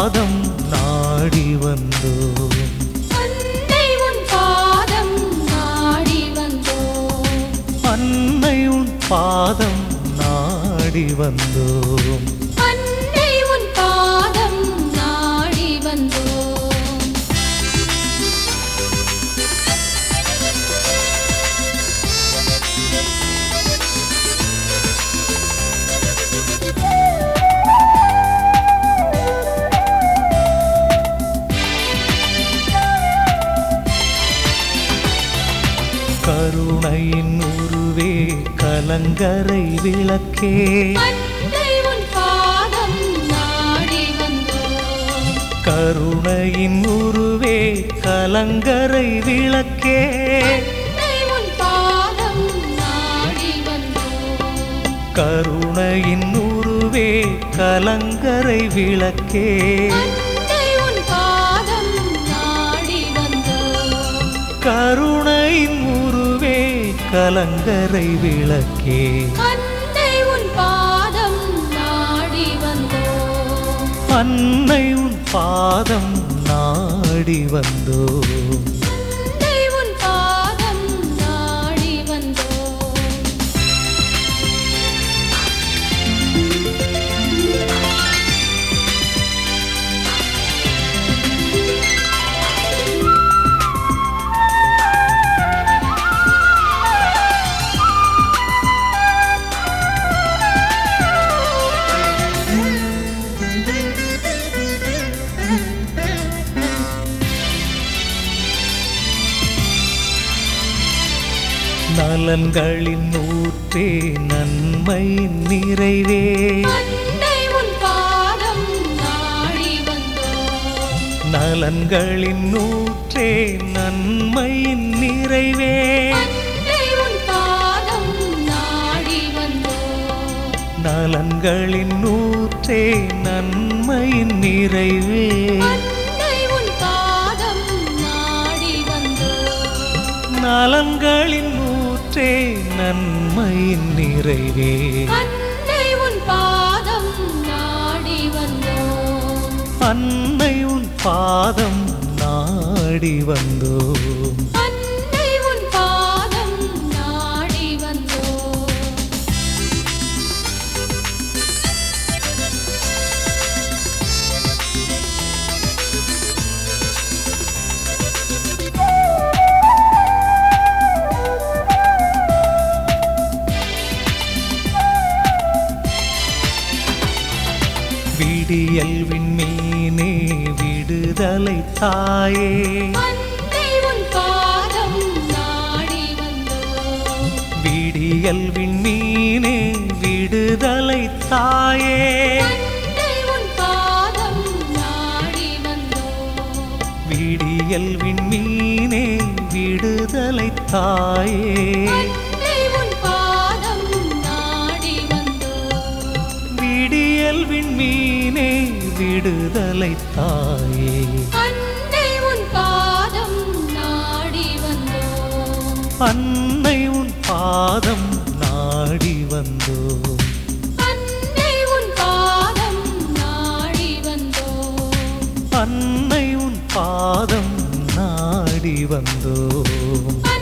பாதம் நாடி வந்தோம் அன்னை உன் பாதம் நாடி வந்தோம் அன்னை உன் பாதம் நாடி வந்தோம் அன்னை உன் பாதம் நாடி வந்தோம் கருணையின் உருவே கலங்கரை விளக்கே அன்னை உன் பாதம் நாடி வந்தோம் கருணையின் உருவே கலங்கரை விளக்கே அன்னை உன் பாதம் நாடி வந்தோம் கருணையின் உருவே கலங்கரை விளக்கே அன்னை உன் பாதம் நாடி வந்தோம் கருணையின் உருவே கலங்கரை விளக்கே அன்னை உன் பாதம் நாடி வந்தோம் அன்னை உன் பாதம் நாடி வந்தோம் அன்னை உன் பாதம் நாடி வந்தோம் நலன்களின் ஊற்றே நன்மையின் நிறைவே அன்னை உன் பாதம் நாடி வந்தோம் நலன்களின் ஊற்றே நன்மையின் நிறைவே அன்னை உன் பாதம் நாடி வந்தோம் நலன்களின் ஊற்றே நன்மையின் நிறைவே அன்னை உன் பாதம் நாடி வந்தோம் நலன்களின் ஊற்றே நன்மையின் நிறைவே அன்னை உன் பாதம் நாடி வந்தோம் அன்னை உன் பாதம் நாடி வந்தோம் அன்னை உன் பாதம் நாடி வந்தோம் விடியல் விண்மீனே விடுதலை தாயே அன்னை உன் பாதம் நாடி வந்தோம் விடியல் விண்மீனே விடுதலை தாயே அன்னை உன் பாதம் நாடி வந்தோம் விடியல் விண்மீனே விடுதலை தாயே அன்னை உன் பாதம் நாடி வந்தோம் விடியல் விண்மீனே விடுதலை தாயே அன்னை உன் பாதம் நாடி வந்தோம் அன்னை உன் பாதம் நாடி வந்தோம் அன்னை உன் பாதம் நாடி வந்தோம் அன்னை உன் பாதம் நாடி வந்தோம்